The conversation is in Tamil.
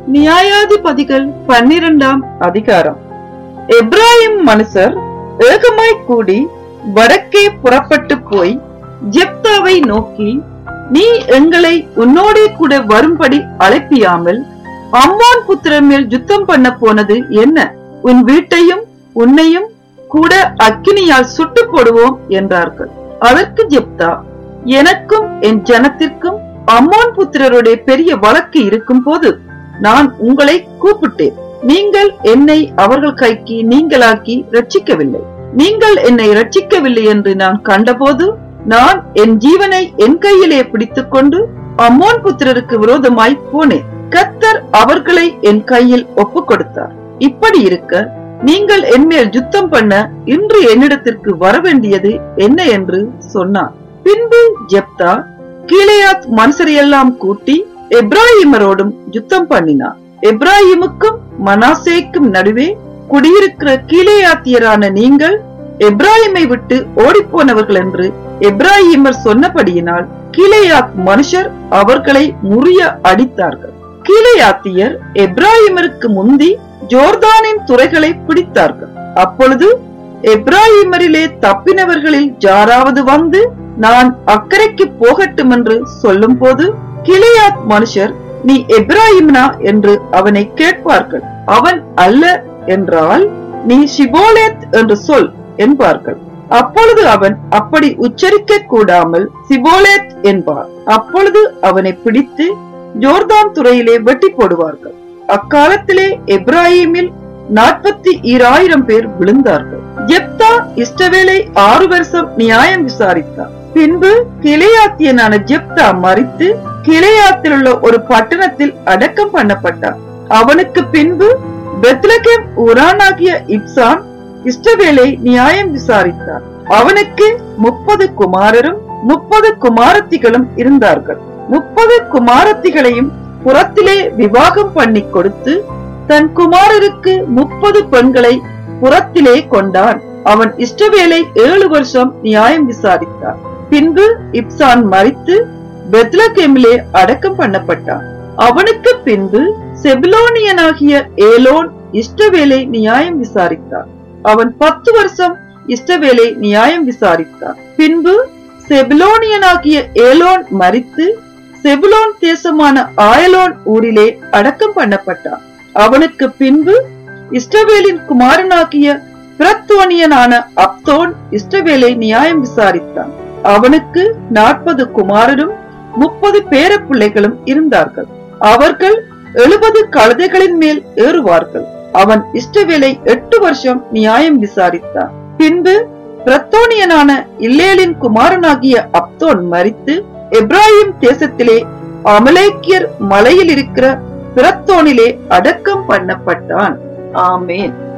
நியாயாதிபதிகள் பன்னிரண்டாம் அதிகாரம் எப்ராஹிம் மனுஷர் ஏகமாய் கூடி வடக்கே புறப்பட்டு போய் ஜெப்தாவை நோக்கி நீ எங்களை உன்னோடே கூட வரும்படி அழைப்பியாமல் அம்மோன் புத்திரன் மேல் யுத்தம் பண்ண போனது என்ன உன் வீட்டையும் உன்னையும் கூட அக்கினியால் சுட்டு போடுவோம் என்றார்கள் அதற்கு ஜெப்தா எனக்கும் என் ஜனத்திற்கும் அம்மோன் புத்திரருடைய பெரிய வழக்கு இருக்கும் போது நான் உங்களை கூப்பிட்டேன் நீங்கள் என்னை அவர்கள் கைக்கு நீங்களாக்கி ரட்சிக்கவில்லை நீங்கள் என்னை ரட்சிக்கவில்லை என்று நான் கண்டபோது நான் என் ஜீவனை என் கையிலே பிடித்துக் கொண்டு அம்மோன் புத்திரருக்கு விரோதமாய் போனேன் கத்தர் அவர்களை என் கையில் ஒப்புக் கொடுத்தார் இப்படி இருக்க நீங்கள் என்மேல் யுத்தம் பண்ண இன்று என்னிடத்திற்கு வர வேண்டியது என்ன என்று சொன்னார் பின்பு ஜெப்தா கீழையாத் மனுஷரையெல்லாம் கூட்டி எப்ராஹிமரோடும் யுத்தம் பண்ணினார் எப்ராஹிமுக்கும் மனாசேக்கும் நடுவே குடியிருக்கிற கீழேயாத்தியரான நீங்கள் எப்ராஹிமை விட்டு ஓடிப்போனவர்கள் என்று எப்ராஹிமர் சொன்னபடியினால் கீழேயாத் மனுஷர் அவர்களை முறிய அடித்தார்கள் கீழேயாத்தியர் எப்ராஹிமருக்கு முந்தி ஜோர்தானின் துறைகளை பிடித்தார்கள் அப்பொழுது எப்ராஹிமரிலே தப்பினவர்களில் யாராவது வந்து நான் அக்கறைக்கு போகட்டும் என்று சொல்லும் போது கிளியாத் மனுஷர் நீ எப்ராஹிம்னா என்று அவனை கேட்பார்கள் அவன் அல்ல என்றால் நீ சிபோலேத் என்று சொல் என்பார்கள் அப்பொழுது அவன் அப்படி உச்சரிக்க கூடாமல் சிபோலேத் என்பார் அப்பொழுது அவனை பிடித்து ஜோர்தான் துறையிலே வெட்டி போடுவார்கள் அக்காலத்திலே எப்ராஹிமில் நாற்பத்தி ஈராயிரம் பேர் விழுந்தார்கள் ஜெப்தா இஷ்டவேலை ஆறு வருஷம் நியாயம் விசாரித்தார் பின்பு கிளையாத்தியனான ஜெப்தா மறித்து கிளையாத்தில் உள்ள ஒரு பட்டணத்தில் அடக்கம் பண்ணப்பட்டான் அவனுக்கு பின்பு பெத்லகேம் உரானாகிய இப்சான் இஷ்டவேலை நியாயம் விசாரித்தார் அவனுக்கு முப்பது குமாரரும் முப்பது குமாரத்திகளும் இருந்தார்கள் முப்பது குமாரத்திகளையும் புறத்திலே விவாகம் பண்ணி கொடுத்து தன் குமாரருக்கு முப்பது பெண்களை புறத்திலே கொண்டான் அவன் இஷ்டவேலை ஏழு வருஷம் நியாயம் விசாரித்தார் பின்பு இப்சான் மறித்து பெத்லகேமிலே அடக்கம் பண்ணப்பட்டான் அவனுக்கு பின்பு செபிலோனியனாகிய ஏலோன் இஷ்டவேலை நியாயம் விசாரித்தார் அவன் பத்து வருஷம் இஷ்டவேலை நியாயம் விசாரித்தார் பின்பு செபிலோனியனாகிய ஏலோன் மறித்து செபுலோன் தேசமான ஆயலோன் ஊரிலே அடக்கம் பண்ணப்பட்டான் அவனுக்கு பின்பு இஸ்டவேலின் குமாரனாகிய பிரத்தோனியனான அப்தோன் இஸ்டவேலை நியாயம் விசாரித்தான் அவனுக்கு நாற்பது குமாரரும் முப்பது பேர பிள்ளைகளும் இருந்தார்கள் அவர்கள் எழுபது கழுதைகளின் மேல் ஏறுவார்கள் அவன் இஷ்டவேலை எட்டு வருஷம் நியாயம் விசாரித்தான் பின்பு பிரத்தோனியனான இல்லேலின் குமாரனாகிய அப்தோன் மறித்து எப்ராஹிம் தேசத்திலே அமலேக்கியர் மலையில் இருக்கிற பிரத்தோனிலே அடக்கம் பண்ணப்பட்டான் ஆமேன்